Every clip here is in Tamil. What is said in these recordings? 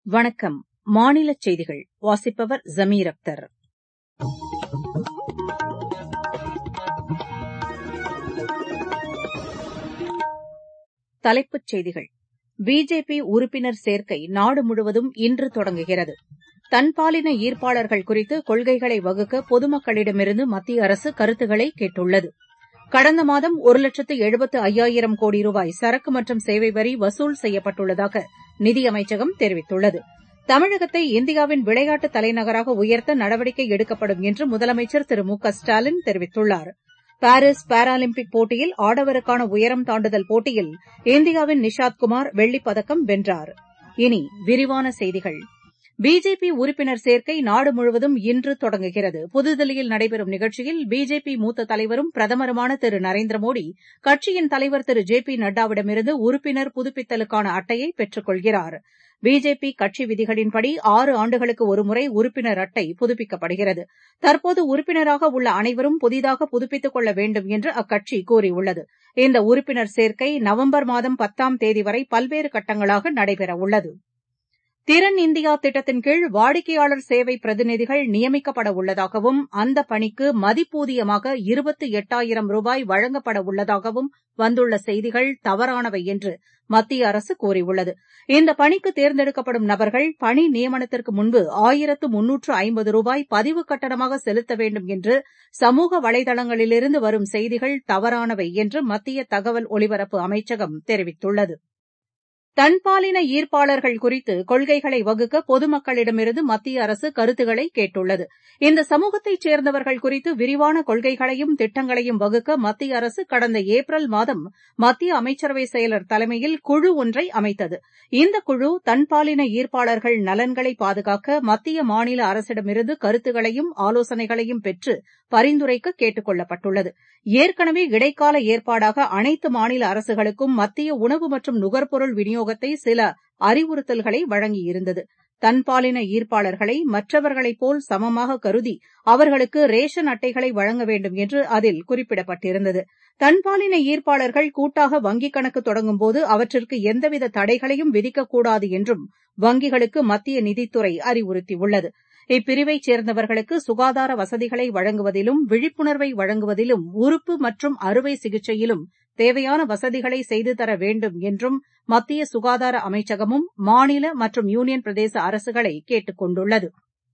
வணக்கம் மாநிலச் செய்திகள் வாசிப்பவர் ஜமீர் அக்தர் தலைப்புச் செய்திகள் பிஜேபி உறுப்பினர் சேர்க்கை நாடு முழுவதும் இன்று தொடங்குகிறது தன்பாலின ஈர்ப்பாளர்கள் குறித்து கொள்கைகளை வகுக்க பொதுமக்களிடமிருந்து மத்திய அரசு கருத்துக்களை கேட்டுள்ளது கடந்த மாதம் ஒரு லட்சத்து எழுபத்து ஐயாயிரம் கோடி ரூபாய் சரக்கு மற்றும் சேவை வரி வசூல் செய்யப்பட்டுள்ளதாக நிதியமைச்சகம் தெரிவித்துள்ளது தமிழகத்தை இந்தியாவின் விளையாட்டு தலைநகராக உயர்த்த நடவடிக்கை எடுக்கப்படும் என்று முதலமைச்சர் திரு மு க ஸ்டாலின் தெரிவித்துள்ளார் பாரீஸ் பாராலிம்பிக் போட்டியில் ஆடவருக்கான உயரம் தாண்டுதல் போட்டியில் இந்தியாவின் நிஷாத் குமார் வெள்ளிப் பதக்கம் வென்றார் இனி விரிவான செய்திகள் பிஜேபி உறுப்பினர் சேர்க்கை நாடு முழுவதும் இன்று தொடங்குகிறது புதுதில்லியில் நடைபெறும் நிகழ்ச்சியில் பிஜேபி மூத்த தலைவரும் பிரதமருமான திரு நரேந்திர மோடி கட்சியின் தலைவர் திரு ஜே பி நட்டாவிடமிருந்து உறுப்பினர் புதுப்பித்தலுக்கான அட்டையை பெற்றுக் கொள்கிறார் பிஜேபி கட்சி விதிகளின்படி ஆறு ஆண்டுகளுக்கு ஒருமுறை உறுப்பினர் அட்டை புதுப்பிக்கப்படுகிறது தற்போது உறுப்பினராக உள்ள அனைவரும் புதிதாக புதுப்பித்துக் கொள்ள வேண்டும் என்று அக்கட்சி கூறியுள்ளது இந்த உறுப்பினர் சேர்க்கை நவம்பர் மாதம் பத்தாம் தேதி வரை பல்வேறு கட்டங்களாக நடைபெறவுள்ளது திறன் இந்தியா திட்டத்தின் கீழ் வாடிக்கையாளர் சேவை பிரதிநிதிகள் நியமிக்கப்பட உள்ளதாகவும் அந்த பணிக்கு மதிப்பூதியமாக இருபத்து எட்டாயிரம் ரூபாய் வழங்கப்பட உள்ளதாகவும் வந்துள்ள செய்திகள் தவறானவை என்று மத்திய அரசு கூறியுள்ளது இந்த பணிக்கு தேர்ந்தெடுக்கப்படும் நபர்கள் பணி நியமனத்திற்கு முன்பு ஆயிரத்து முன்னூற்று ஐம்பது ரூபாய் பதிவு கட்டணமாக செலுத்த வேண்டும் என்று சமூக வலைதளங்களிலிருந்து வரும் செய்திகள் தவறானவை என்று மத்திய தகவல் ஒலிபரப்பு அமைச்சகம் தெரிவித்துள்ளது தன்பாலின ஈர்ப்பாளர்கள் குறித்து கொள்கைகளை வகுக்க பொதுமக்களிடமிருந்து மத்திய அரசு கருத்துக்களை கேட்டுள்ளது இந்த சமூகத்தைச் சேர்ந்தவர்கள் குறித்து விரிவான கொள்கைகளையும் திட்டங்களையும் வகுக்க மத்திய அரசு கடந்த ஏப்ரல் மாதம் மத்திய அமைச்சரவை செயலர் தலைமையில் குழு ஒன்றை அமைத்தது இந்த குழு தன்பாலின ஈர்ப்பாளர்கள் நலன்களை பாதுகாக்க மத்திய மாநில அரசிடமிருந்து கருத்துக்களையும் ஆலோசனைகளையும் பெற்று பரிந்துரைக்க கேட்டுக் கொள்ளப்பட்டுள்ளது ஏற்கனவே இடைக்கால ஏற்பாடாக அனைத்து மாநில அரசுகளுக்கும் மத்திய உணவு மற்றும் நுகர்பொருள் விநியோகத்தை சில அறிவுறுத்தல்களை வழங்கியிருந்தது தன்பாலின ஈர்ப்பாளர்களை மற்றவர்களைப் போல் சமமாக கருதி அவர்களுக்கு ரேஷன் அட்டைகளை வழங்க வேண்டும் என்று அதில் குறிப்பிடப்பட்டிருந்தது தன்பாலின ஈர்ப்பாளர்கள் கூட்டாக வங்கிக் கணக்கு தொடங்கும்போது அவற்றிற்கு எந்தவித தடைகளையும் விதிக்கக்கூடாது என்றும் வங்கிகளுக்கு மத்திய நிதித்துறை அறிவுறுத்தியுள்ளது இப்பிரிவைச் சேர்ந்தவர்களுக்கு சுகாதார வசதிகளை வழங்குவதிலும் விழிப்புணர்வை வழங்குவதிலும் உறுப்பு மற்றும் அறுவை சிகிச்சையிலும் தேவையான வசதிகளை செய்து தர வேண்டும் என்றும் மத்திய சுகாதார அமைச்சகமும் மாநில மற்றும் யூனியன் பிரதேச அரசுகளை கேட்டுக் கொண்டுள்ளது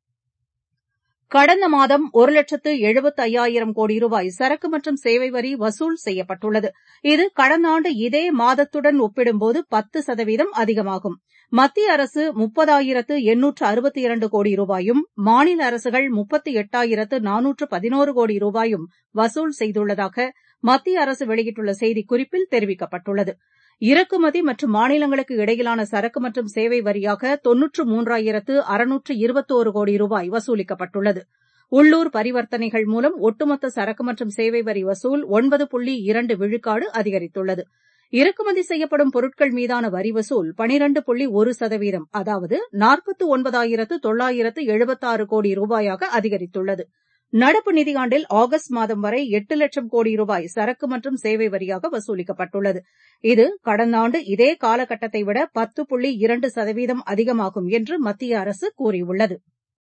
கடந்த மாதம் ஒரு லட்சத்து எழுபத்து ஐயாயிரம் கோடி ரூபாய் சரக்கு மற்றும் சேவை வரி வசூல் செய்யப்பட்டுள்ளது இது கடந்த ஆண்டு இதே மாதத்துடன் ஒப்பிடும்போது பத்து சதவீதம் அதிகமாகும் மத்திய அரசு முப்பதாயிரத்து எண்ணூற்று அறுபத்தி இரண்டு கோடி ரூபாயும் மாநில அரசுகள் முப்பத்து எட்டாயிரத்து நானூற்று பதினோரு கோடி ரூபாயும் வசூல் செய்துள்ளதாக மத்திய அரசு வெளியிட்டுள்ள செய்திக்குறிப்பில் தெரிவிக்கப்பட்டுள்ளது இறக்குமதி மற்றும் மாநிலங்களுக்கு இடையிலான சரக்கு மற்றும் சேவை வரியாக தொன்னூற்று மூன்றாயிரத்து அறுநூற்று இருபத்தோரு கோடி ரூபாய் வசூலிக்கப்பட்டுள்ளது உள்ளூர் பரிவர்த்தனைகள் மூலம் ஒட்டுமொத்த சரக்கு மற்றும் சேவை வரி வசூல் ஒன்பது புள்ளி இரண்டு விழுக்காடு அதிகரித்துள்ளது இறக்குமதி செய்யப்படும் பொருட்கள் மீதான வரி வசூல் பனிரண்டு புள்ளி ஒரு சதவீதம் அதாவது நாற்பத்து ஒன்பதாயிரத்து தொள்ளாயிரத்து எழுபத்தாறு கோடி ரூபாயாக அதிகரித்துள்ளது நடப்பு நிதியாண்டில் ஆகஸ்ட் மாதம் வரை எட்டு லட்சம் கோடி ரூபாய் சரக்கு மற்றும் சேவை வரியாக வசூலிக்கப்பட்டுள்ளது இது கடந்த ஆண்டு இதே காலகட்டத்தை விட பத்து புள்ளி இரண்டு சதவீதம் அதிகமாகும் என்று மத்திய அரசு கூறியுள்ளது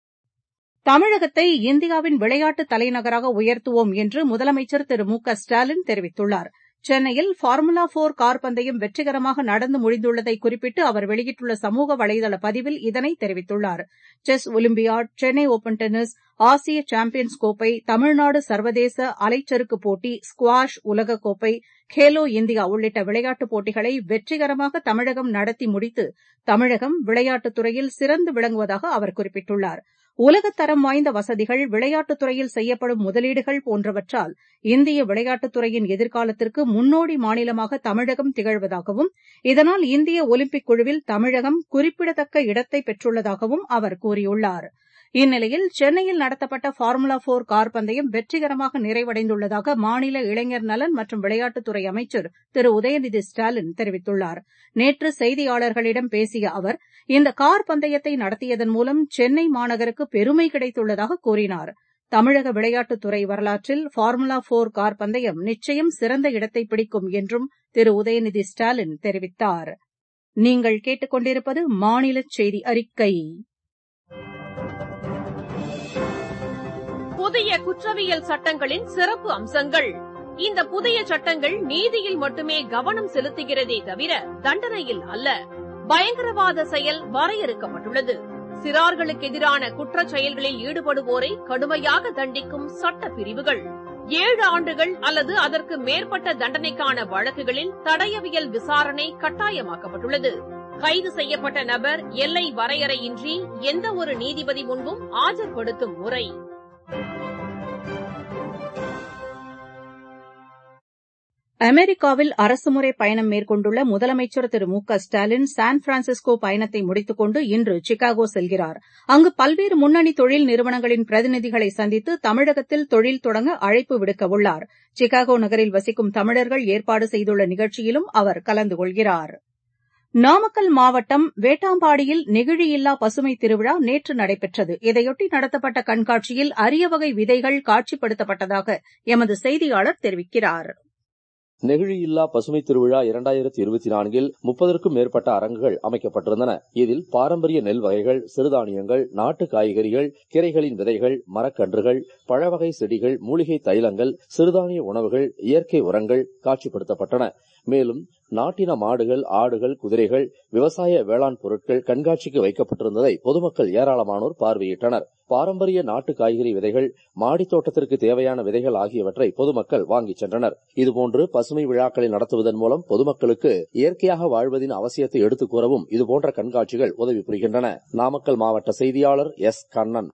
தமிழகத்தை இந்தியாவின் விளையாட்டு தலைநகராக உயர்த்துவோம் என்று முதலமைச்சர் திரு மு க ஸ்டாலின் தெரிவித்துள்ளார் சென்னையில் ஃபார்முலா போர் கார் பந்தயம் வெற்றிகரமாக நடந்து முடிந்துள்ளதை குறிப்பிட்டு அவர் வெளியிட்டுள்ள சமூக வலைதள பதிவில் இதனை தெரிவித்துள்ளார் chess olympiad Chennai open tennis ஆசிய சாம்பியன்ஸ் கோப்பை தமிழ்நாடு சர்வதேச அலைச்சறுக்கு போட்டி ஸ்குவாஷ் உலகக்கோப்பை கேலோ இந்தியா உள்ளிட்ட விளையாட்டுப் போட்டிகளை வெற்றிகரமாக தமிழகம் நடத்தி முடித்து தமிழகம் விளையாட்டுத் துறையில் சிறந்து விளங்குவதாக அவர் குறிப்பிட்டுள்ளார் உலகத்தரம் வாய்ந்த வசதிகள் விளையாட்டுத் துறையில் செய்யப்படும் முதலீடுகள் போன்றவற்றால் இந்திய விளையாட்டுத் துறையின் எதிர்காலத்திற்கு முன்னோடி மாநிலமாக தமிழகம் திகழ்வதாகவும் இதனால் இந்திய ஒலிம்பிக் குழுவில் தமிழகம் குறிப்பிடத்தக்க இடத்தை பெற்றுள்ளதாகவும் அவர் கூறியுள்ளார் இந்நிலையில் சென்னையில் நடத்தப்பட்ட ஃபார்முலா போர் கார் பந்தயம் வெற்றிகரமாக நிறைவடைந்துள்ளதாக மாநில இளைஞர் நலன் மற்றும் விளையாட்டுத்துறை அமைச்சர் திரு உதயநிதி ஸ்டாலின் தெரிவித்துள்ளார் நேற்று செய்தியாளர்களிடம் பேசிய அவர் இந்த கார் பந்தயத்தை நடத்தியதன் மூலம் சென்னை மாநகருக்கு பெருமை கிடைத்துள்ளதாக கூறினார் தமிழக விளையாட்டுத்துறை வரலாற்றில் ஃபார்முலா போர் கார் பந்தயம் நிச்சயம் சிறந்த இடத்தை பிடிக்கும் என்றும் திரு உதயநிதி ஸ்டாலின் தெரிவித்தாா் நீங்கள் கேட்டுக்கொண்டிருப்பது மாநில செய்தி அறிக்கை புதிய குற்றவியல் சட்டங்களின் சிறப்பு அம்சங்கள் இந்த புதிய சட்டங்கள் நீதியில் மட்டுமே கவனம் செலுத்துகிறதே தவிர தண்டனையில் அல்ல பயங்கரவாத செயல் வரையறுக்கப்பட்டுள்ளது சிறார்களுக்கு எதிரான குற்றச் செயல்களில் ஈடுபடுவோரை கடுமையாக தண்டிக்கும் சட்ட பிரிவுகள் ஏழு ஆண்டுகள் அல்லது அதற்கு மேற்பட்ட தண்டனைக்கான வழக்குகளில் தடயவியல் விசாரணை கட்டாயமாக்கப்பட்டுள்ளது கைது செய்யப்பட்ட நபர் எல்லை வரையறையின்றி எந்த ஒரு நீதிபதி முன்பும் ஆஜர்படுத்தும் முறை அமெரிக்காவில் அரசுமுறை பயணம் மேற்கொண்டுள்ள முதலமைச்சர் திரு மு க ஸ்டாலின் சான் பிரான்சிஸ்கோ பயணத்தை முடித்துக் கொண்டு இன்று சிகாகோ செல்கிறார் அங்கு பல்வேறு முன்னணி தொழில் நிறுவனங்களின் பிரதிநிதிகளை சந்தித்து தமிழகத்தில் தொழில் தொடங்க அழைப்பு விடுக்கவுள்ளார் சிகாகோ நகரில் வசிக்கும் தமிழர்கள் ஏற்பாடு செய்துள்ள நிகழ்ச்சியிலும் அவர் கலந்து கொள்கிறார் நாமக்கல் மாவட்டம் வேட்டாம்பாடியில் நெகிழியில்லா பசுமை திருவிழா நேற்று நடைபெற்றது இதையொட்டி நடத்தப்பட்ட கண்காட்சியில் அரிய வகை விதைகள் காட்சிப்படுத்தப்பட்டதாக எமது செய்தியாளர் தெரிவிக்கிறார் நெகிழியில்லா பசுமை திருவிழா இரண்டாயிரத்தி இருபத்தி நான்கில் முப்பதற்கும் மேற்பட்ட அரங்குகள் அமைக்கப்பட்டிருந்தன இதில் பாரம்பரிய நெல் வகைகள் சிறுதானியங்கள் நாட்டு காய்கறிகள் கீரைகளின் விதைகள் மரக்கன்றுகள் பழவகை செடிகள் மூலிகை தைலங்கள் சிறுதானிய உணவுகள் இயற்கை உரங்கள் காட்சிப்படுத்தப்பட்டன மேலும் நாட்டின மாடுகள் ஆடுகள் குதிரைகள் விவசாய வேளாண் பொருட்கள் கண்காட்சிக்கு வைக்கப்பட்டிருந்ததை பொதுமக்கள் ஏராளமானோர் பார்வையிட்டனர் பாரம்பரிய நாட்டு காய்கறி விதைகள் மாடித் தோட்டத்திற்கு தேவையான விதைகள் ஆகியவற்றை பொதுமக்கள் வாங்கிச் சென்றனர் இதுபோன்று பசுமை விழாக்களை நடத்துவதன் மூலம் பொதுமக்களுக்கு இயற்கையாக வாழ்வதின் அவசியத்தை எடுத்துக் கூறவும் இதுபோன்ற கண்காட்சிகள் உதவி புரிகின்றன நாமக்கல் மாவட்ட செய்தியாளர் எஸ் கண்ணன்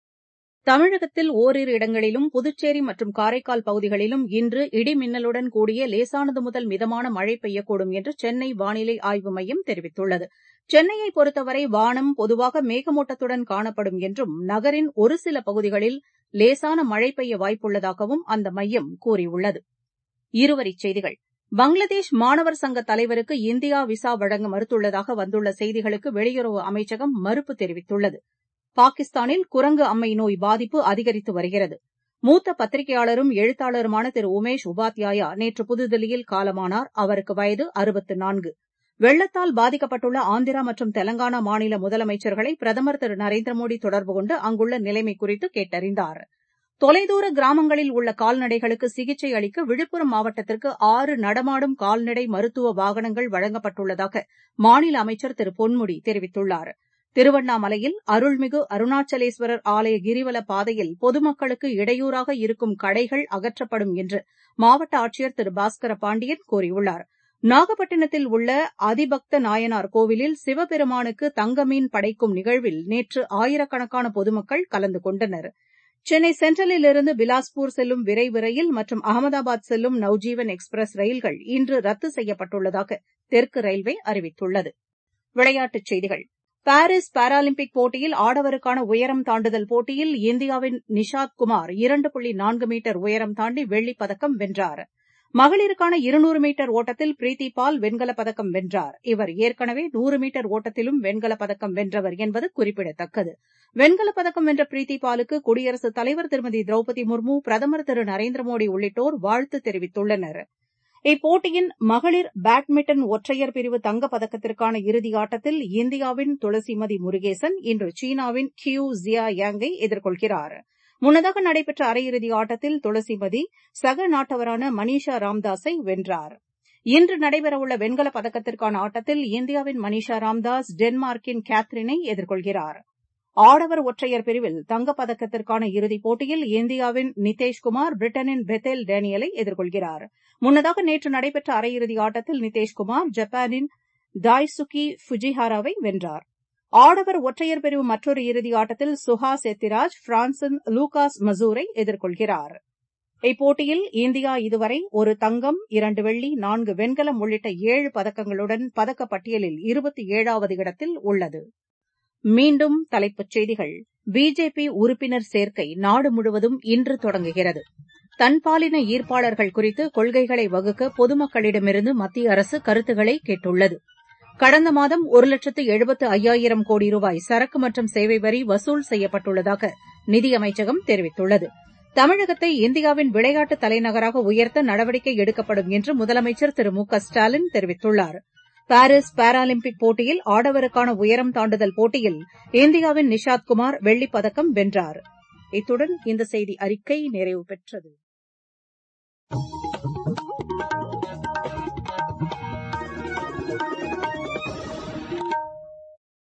தமிழகத்தில் ஓரிரு இடங்களிலும் புதுச்சேரி மற்றும் காரைக்கால் பகுதிகளிலும் இன்று இடி மின்னலுடன் கூடிய லேசானது முதல் மிதமான மழை பெய்யக்கூடும் என்று சென்னை வானிலை ஆய்வு மையம் தெரிவித்துள்ளது சென்னையை பொறுத்தவரை வானம் பொதுவாக மேகமூட்டத்துடன் காணப்படும் என்றும் நகரின் ஒரு சில பகுதிகளில் லேசான மழை பெய்ய வாய்ப்புள்ளதாகவும் அந்த மையம் கூறியுள்ளது இருவரிச் செய்திகள் பங்களாதேஷ் மாணவர் சங்க தலைவருக்கு இந்தியா விசா வழங்க மறுத்துள்ளதாக வந்துள்ள செய்திகளுக்கு வெளியுறவு அமைச்சகம் மறுப்பு தெரிவித்துள்ளது பாகிஸ்தானில் குரங்கு அம்மை நோய் பாதிப்பு அதிகரித்து வருகிறது மூத்த பத்திரிகையாளரும் எழுத்தாளருமான திரு உமேஷ் உபாத்யாயா நேற்று புதுதில்லியில் காலமானார் அவருக்கு வயது அறுபத்து நான்கு வெள்ளத்தால் பாதிக்கப்பட்டுள்ள ஆந்திரா மற்றும் தெலங்கானா மாநில முதலமைச்சர்களை பிரதமர் திரு நரேந்திர மோடி தொடர்பு கொண்டு அங்குள்ள நிலைமை குறித்து கேட்டறிந்தார் தொலைதூர கிராமங்களில் உள்ள கால்நடைகளுக்கு சிகிச்சை அளிக்க விழுப்புரம் மாவட்டத்திற்கு ஆறு நடமாடும் கால்நடை மருத்துவ வாகனங்கள் வழங்கப்பட்டுள்ளதாக மாநில அமைச்சர் திரு பொன்முடி தெரிவித்துள்ளார் திருவண்ணாமலையில் அருள்மிகு அருணாச்சலேஸ்வரர் ஆலய கிரிவல பாதையில் பொதுமக்களுக்கு இடையூறாக இருக்கும் கடைகள் அகற்றப்படும் என்று மாவட்ட ஆட்சியர் திரு பாஸ்கர பாண்டியன் கூறியுள்ளார் நாகப்பட்டினத்தில் உள்ள அதிபக்த நாயனார் கோவிலில் சிவபெருமானுக்கு தங்கமீன் படைக்கும் நிகழ்வில் நேற்று ஆயிரக்கணக்கான பொதுமக்கள் கலந்து கொண்டனர் சென்னை சென்ட்ரலிலிருந்து பிலாஸ்பூர் செல்லும் விரைவு ரயில் மற்றும் அகமதாபாத் செல்லும் நவ்ஜீவன் எக்ஸ்பிரஸ் ரயில்கள் இன்று ரத்து செய்யப்பட்டுள்ளதாக தெற்கு ரயில்வே அறிவித்துள்ளது விளையாட்டுச் செய்திகள் பாரிஸ் பாராலிம்பிக் போட்டியில் ஆடவருக்கான உயரம் தாண்டுதல் போட்டியில் இந்தியாவின் நிஷாத் குமார் இரண்டு புள்ளி நான்கு மீட்டர் உயரம் தாண்டி வெள்ளிப் பதக்கம் வென்றார் மகளிருக்கான இருநூறு மீட்டர் ஓட்டத்தில் பிரீத்தி பால் வெண்கலப் பதக்கம் வென்றார் இவர் ஏற்கனவே நூறு மீட்டர் ஓட்டத்திலும் வெண்கலப் பதக்கம் வென்றவர் என்பது குறிப்பிடத்தக்கது வெண்கலப் பதக்கம் வென்ற பிரீத்தி பாலுக்கு குடியரசுத் தலைவர் திருமதி திரௌபதி முர்மு பிரதமர் திரு நரேந்திர மோடி உள்ளிட்டோர் வாழ்த்து தெரிவித்துள்ளனர் இப்போட்டியின் மகளிர் பேட்மிண்டன் ஒற்றையர் பிரிவு தங்கப் பதக்கத்திற்கான இறுதி ஆட்டத்தில் இந்தியாவின் துளசிமதி முருகேசன் இன்று சீனாவின் கியூ ஜியா யாங்கை எதிர்கொள்கிறார் முன்னதாக நடைபெற்ற அரையிறுதி ஆட்டத்தில் துளசிமதி சக நாட்டவரான மனிஷா ராம்தாஸை வென்றார் இன்று நடைபெறவுள்ள வெண்கலப் பதக்கத்திற்கான ஆட்டத்தில் இந்தியாவின் மனிஷா ராம்தாஸ் டென்மார்க்கின் கேத்ரினை எதிர்கொள்கிறார் ஆடவர் ஒற்றையர் பிரிவில் தங்கப் பதக்கத்திற்கான இறுதிப் போட்டியில் இந்தியாவின் நிதேஷ்குமார் பிரிட்டனின் பெத்தேல் டேனியலை எதிர்கொள்கிறார் முன்னதாக நேற்று நடைபெற்ற அரையிறுதி ஆட்டத்தில் நிதேஷ்குமார் ஜப்பானின் தாய்சுகி ஃபுஜிஹாராவை வென்றார் ஆடவர் ஒற்றையர் பிரிவு மற்றொரு இறுதி ஆட்டத்தில் சுஹாஸ் எத்திராஜ் பிரான்சின் லூகாஸ் மசூரை எதிர்கொள்கிறார் இப்போட்டியில் இந்தியா இதுவரை ஒரு தங்கம் இரண்டு வெள்ளி நான்கு வெண்கலம் உள்ளிட்ட ஏழு பதக்கங்களுடன் பதக்கப் பட்டியலில் இருபத்தி ஏழாவது இடத்தில் உள்ளது மீண்டும் தலைப்புச் செய்திகள் பிஜேபி உறுப்பினர் சேர்க்கை நாடு முழுவதும் இன்று தொடங்குகிறது தன்பாலின ஈர்ப்பாளர்கள் குறித்து கொள்கைகளை வகுக்க பொதுமக்களிடமிருந்து மத்திய அரசு கருத்துக்களை கேட்டுள்ளது கடந்த மாதம் ஒரு லட்சத்து எழுபத்து ஐயாயிரம் கோடி ரூபாய் சரக்கு மற்றும் சேவை வரி வசூல் செய்யப்பட்டுள்ளதாக நிதியமைச்சகம் தெரிவித்துள்ளது தமிழகத்தை இந்தியாவின் விளையாட்டு தலைநகராக உயர்த்த நடவடிக்கை எடுக்கப்படும் என்று முதலமைச்சர் திரு மு க ஸ்டாலின் தெரிவித்துள்ளார் பாரிஸ் பாராலிம்பிக் போட்டியில் ஆடவருக்கான உயரம் தாண்டுதல் போட்டியில் இந்தியாவின் நிஷாத் குமார் வெள்ளிப் பதக்கம் வென்றார் இத்துடன் இந்த செய்தி அறிக்கை நிறைவு பெற்றது